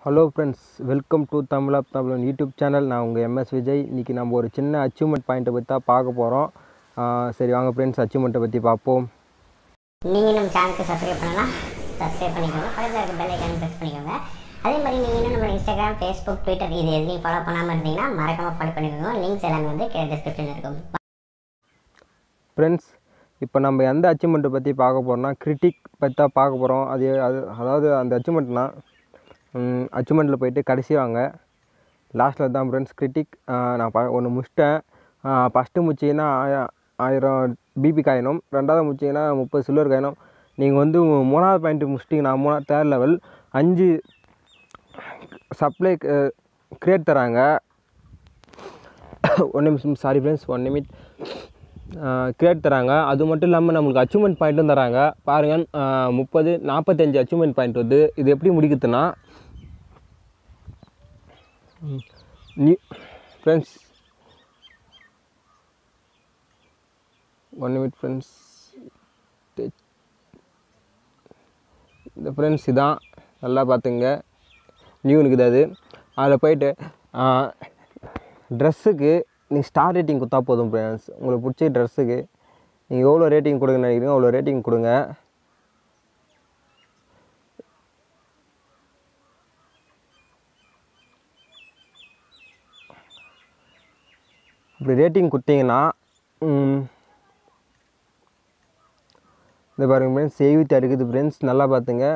hello friends welcome to Tamil of Tamilan YouTube channel நான் உங்கள் MS Vijay இன்றைக்கி நம்ம ஒரு சின்ன அச்சீவ்மெண்ட் பாயிண்ட்டை பற்றி தான் பார்க்க போகிறோம் சரி வாங்க ஃப்ரெண்ட்ஸ் அச்சீவ்மெண்ட்டை பற்றி பார்ப்போம் நீங்கள் நம்ம சேனலுக்கு சப்ஸ்கிரைப் பண்ணலாம் சப்ஸ்கிரைப் பண்ணிக்கோங்க பக்கத்தில் இருக்க பெல் ஐக்கான ப்ரெஸ் பண்ணிக்கோங்க அதே மாதிரி நீங்கள் இன்னும் நம்ம இன்ஸ்டாகிராம் ஃபேஸ்புக் ட்விட்டர் இது எதுலையும் ஃபாலோ பண்ணாமல் இருந்தீங்கன்னா மறக்காமல் ஃபாலோ பண்ணிக்கோங்க லிங்க்ஸ் எல்லாமே வந்து கீழே டிஸ்கிரிப்ஷனில் இருக்கும் ஃப்ரெண்ட்ஸ் இப்போ நம்ம எந்த அச்சீவ்மெண்ட்டை பற்றி பார்க்க போகிறோம்னா கிரிட்டிக் பற்றி தான் பார்க்க போகிறோம் அது அது அதாவது அந்த அச்சீவ்மெண்ட்னா அச்சீவ்மெண்ட்டில் போயிட்டு கடைசி வாங்க லாஸ்ட்டில் தான் ஃப்ரெண்ட்ஸ் கிரிட்டிக் நான் ப ஒன்று முடிச்சிட்டேன் ஃபஸ்ட்டு முடிச்சிங்கன்னா ஆய- ஆயிரம் பிபி காயினும் ரெண்டாவது முடிச்சிங்கன்னா முப்பது சில்வர் காயினும் நீங்கள் வந்து மூணாவது பாயிண்ட் முடிச்சிட்டிங்கன்னா மூணாவது தேர்ட் லெவல் அஞ்சு சப்ளை கிரியேட் தராங்க ஒன் நிமிஷம் sorry friends one minute create தராங்க அது மட்டும் இல்லாமல் நம்மளுக்கு அச்சீவ்மெண்ட் பாயிண்ட்டும் தராங்க பாருங்கள் முப்பது நாற்பத்தஞ்சு அச்சீவ்மெண்ட் பாயிண்ட் வந்து இது எப்படி முடிக்குதுன்னா new friends one minute friends இந்த ஃப்ரெண்ட்ஸ் இதான் நல்லா பார்த்துங்க நியூ இருக்குது அது அதில் போயிட்டு ட்ரெஸ்ஸுக்கு நீங்கள் ஸ்டார் ரேட்டிங் கொடுத்தா போதும் ஃப்ரெண்ட்ஸ் உங்களுக்கு பிடிச்ச ட்ரெஸ்ஸுக்கு நீங்கள் எவ்வளோ ரேட்டிங் கொடுங்க நினைக்கிறீங்க அவ்வளோ ரேட்டிங் கொடுங்க இப்படி ரேட்டிங் கொடுத்தீங்கன்னா ம், இந்த பாருங்க ஃப்ரெண்ட்ஸ் செய்வித்து இருக்குது ஃப்ரெண்ட்ஸ் நல்லா பார்த்துங்க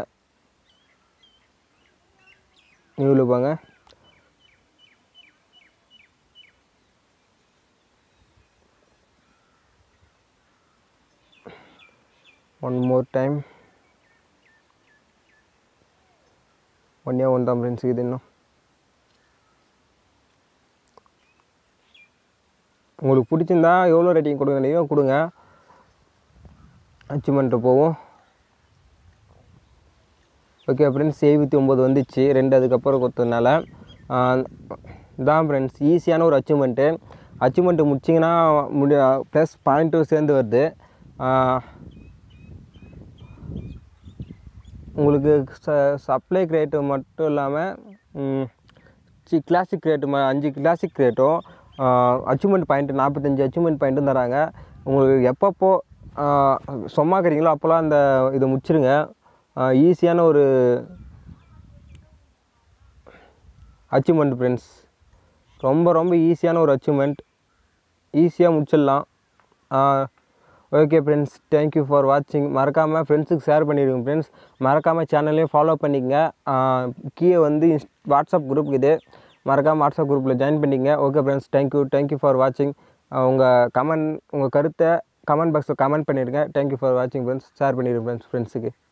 நியூவில் போங்க ஒன் மோர் டைம் ஒன்னே ஒன் தான் ஃப்ரெண்ட்ஸ் இது இன்னும் உங்களுக்கு பிடிச்சிருந்தா எவ்வளோ ரேட்டிங் கொடுங்க நீங்களும் கொடுங்க அச்சீவ்மெண்ட்டு போவோம் ஓகே ஃப்ரெண்ட்ஸ் எழுபத்தி ஒம்பது வந்துச்சு ரெண்டு அதுக்கப்புறம் கொடுத்ததுனால இதான் ஃப்ரெண்ட்ஸ் ஈஸியான ஒரு அச்சீவ்மெண்ட்டு அச்சீவ்மெண்ட்டு முடிச்சிங்கன்னா முடி ப்ளஸ் பாயிண்ட்டும் சேர்ந்து வருது ஆஹ், உங்களுக்கு ச சப்ளை கிரேட்டு மட்டும் இல்லாமல் சி கிளாசிக் கிரேட்டு ம அஞ்சு கிளாசிக் கிரேட்டும் அச்சீவ்மெண்ட் பாயிண்ட்டு நாற்பத்தஞ்சு அச்சீவ்மெண்ட் பாயிண்ட்டும் தராங்க உங்களுக்கு எப்பப்போ சொம்மாக்கிறீங்களோ அப்போல்லாம் அந்த இதை முடிச்சிருங்க ஈஸியான ஒரு அச்சீவ்மெண்ட் ஃப்ரெண்ட்ஸ் ரொம்ப ரொம்ப ஈஸியான ஒரு அச்சீவ்மெண்ட் ஈஸியாக முடிச்சிடலாம் ஓகே ஃப்ரெண்ட்ஸ் தேங்க்யூ ஃபார் வாட்சிங் மறக்காமல் ஃப்ரெண்ட்ஸுக்கு ஷேர் பண்ணிடுங்க ஃப்ரெண்ட்ஸ் மறக்காமல் சேனல்லையும் ஃபாலோ பண்ணிக்கங்க கீழே வந்து இன்ஸ் வாட்ஸ்அப் குரூப் இது மறக்காமல் வாட்ஸ்அப் குரூப்பில் ஜாயின் பண்ணிக்கங்க okay friends thank you thank you for வாட்சிங் உங்கள் கமெண்ட் உங்கள் கருத்தை கமெண்ட் பாக்ஸில் கமெண்ட் பண்ணிடுங்க தேங்க்யூ ஃபார் வாட்சிங் ஃப்ரெண்ட்ஸ் ஷேர் பண்ணிடுங்க ஃப்ரெண்ட்ஸ் ஃப்ரெண்ட்ஸுக்கு